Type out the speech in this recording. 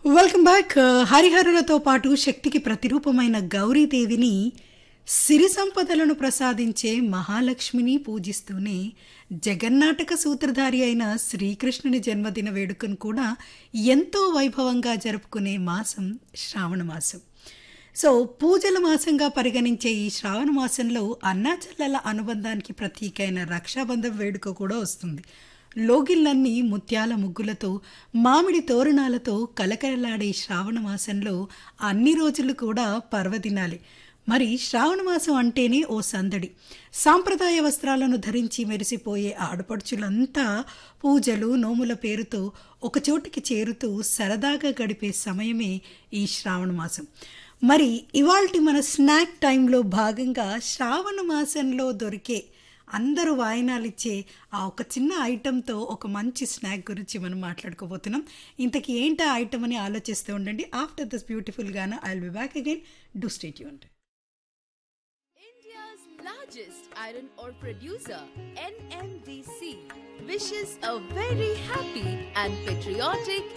welcome back హరిహరులతో పాటు శక్తికి ప్రతిరూపమైన గౌరీదేవిని సిరి సంపదలను ప్రసాదించే మహాలక్ష్మిని పూజిస్తూనే జగన్నాటక సూత్రధారి అయిన శ్రీకృష్ణుని జన్మదిన వేడుకను కూడా ఎంతో వైభవంగా జరుపుకునే మాసం శ్రావణ మాసం సో పూజల మాసంగా పరిగణించే ఈ శ్రావణ మాసంలో అన్నాచెల్లెల అనుబంధానికి ప్రతీకైన రక్షాబంధం వేడుక కూడా వస్తుంది లోగిళ్ళన్నీ ముత్యాల ముగ్గులతో మామిడి తోరణాలతో కలకలలాడే శ్రావణ మాసంలో అన్ని రోజులు కూడా పర్వదినాలే మరి శ్రావణ మాసం అంటేనే ఓ సందడి సాంప్రదాయ వస్త్రాలను ధరించి మెరిసిపోయే ఆడపడుచులంతా పూజలు నోముల పేరుతో ఒకచోటికి చేరుతూ సరదాగా గడిపే సమయమే ఈ శ్రావణ మాసం మరి ఇవాల్టి మన స్నాక్ టైంలో భాగంగా శ్రావణ మాసంలో దొరికే అందరూ వాయినాలు ఇచ్చే ఆ ఒక చిన్న ఐటెంతో ఒక మంచి స్నాక్ గురించి మనం మాట్లాడుకోబోతున్నాం ఇంతకీ ఏంటి ఆ ఐటమ్ అని ఆలోచిస్తూ ఉండండి ఆఫ్టర్ దిస్ బ్యూటిఫుల్ గాన I will be back again do stay tuned India's largest iron ore producer, NMDC, wishes a very happy and patriotic